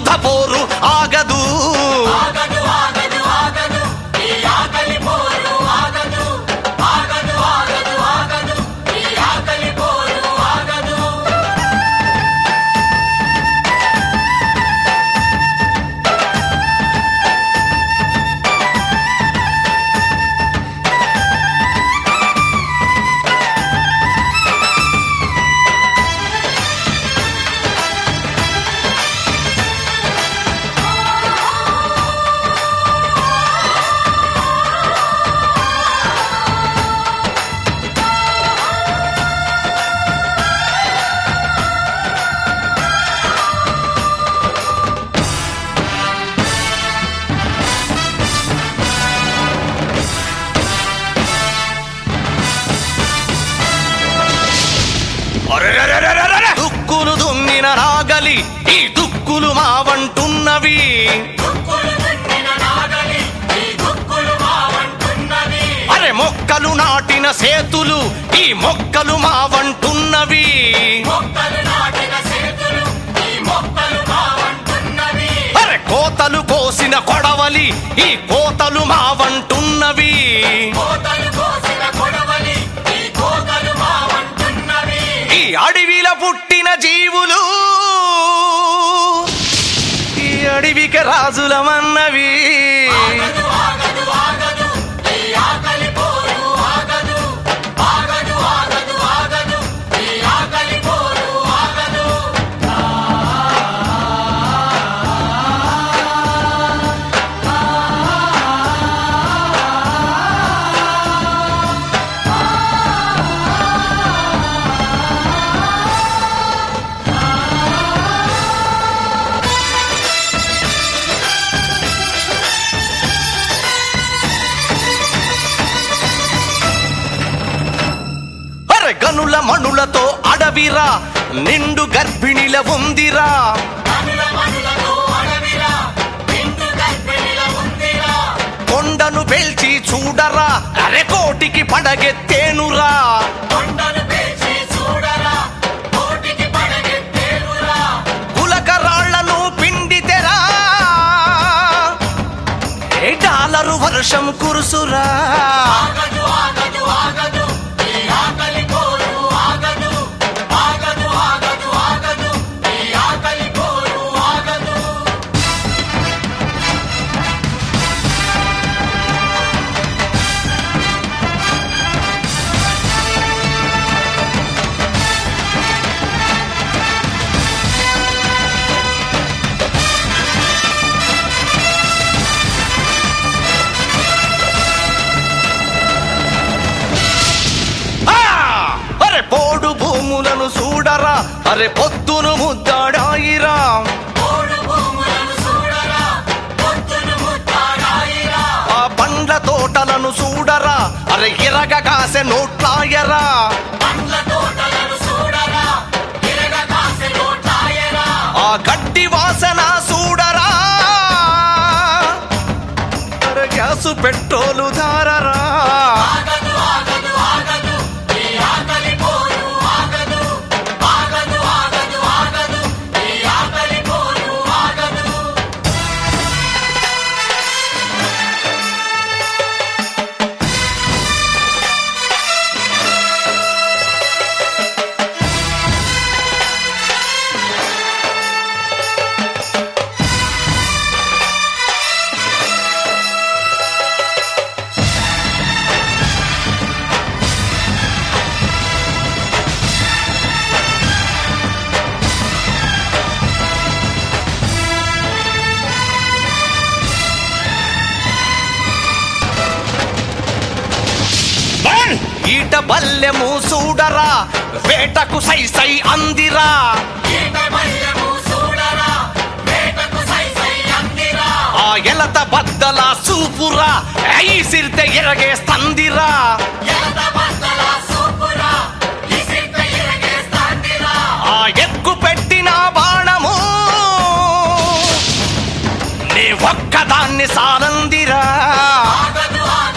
యుద్ధ పోరు ఆగదు ఆగదు ఆగదు ఆగదు ఈ ఆకలి పోరు ఆగదు ఆగదు ఆగదు ఆగదు ఈ ఆకలి పోరు ఆగదు అరెరెరెరెరెరె! దుక్కులు దున్నిన నాగలి ఈ దుక్కులు మావంటున్నవి దుక్కులు దున్నిన నాగలి ఈ దుక్కులు మావంటున్నవి అరే మొక్కలు నాటిన సేతులు ఈ మొక్కలు మావంటున్నవి మొక్కలు నాటిన చేతులు ఈ మొక్కలు మావంటున్నవి అరే కోతలు కోసిన కొడవలి ఈ కోతలు మావంటున్నవి కోతలు కోసిన కొడవలి ఈ కోతలు మావంటున్నవి ఈ అడవిల పుట్టిన జీవులు ఈ అడవికి రాజులమన్నవి ఆగదు ఆగదు ఆగదు ఈ ఆకలి పోరు ఆగదు ఆగదు ఆగదు ఆగదు ఈ ఆకలి పోరు ఆగదు అరే గనుల మణులతో అడవిరా నిండు గర్భిణిల ఉందిరా కనుల మనులతో అడవిరా నిండు గర్భిణిల ఉందిరా కొండను పేల్చి చూడరా అరే కోటికి పడగెత్తేనురా కొండను పేచి చూడరా కోటికి పడగెత్తేరురా కులకరాళ్లను పిండితెరా ఏ డాలరు వర్షం కురుసురా ఆగదు ఆగదు ఆగదు ఈ ఆకలి పోరు ఆగదు ఆగదు ఆగదు ఆగదు ఈ ఆకలి పోరు ఆగదు ఆ! అరే పోడు భూములను చూడరా అరే పొద్దును ముద్దాడాయిరా పోడు భూములను చూడరా పొద్దును ముత్తాడాయిరా ఆ పండ్ల తోటలను చూడరా అరే ఇరగ కాసె నోట్లాయరా పండ్ల తోటలను చూడరా తిరగ కాసే నోటాయరా ఆ గడ్డి వాసన చూడరా అరే గ్యాసు పెట్రోలు ధారరా ఆగదు ఆగదు ఆగదు ఈ ఆకలి పోరు ఆగదు ఆగదు ఆగదు ఆగదు ఈ ఆకలి పోరు ఆగదు ఈట బల్లెము చూడరా వేటకు సై సై అందిరా ఈట బల్లెము చూడరా వేటకు సై సై అందిరా ఆ ఎలత బద్దల సూపురా ఐసిరితే ఎరగేస్తందిరా ఎలత బద్దల సూపురా ఇసిరిత ఇరగేస్తాందిరా ఆ ఎక్కు పెట్టిన బాణము నీ ఒక్కదాన్ని సానందిరా ఆగదు ఆగదు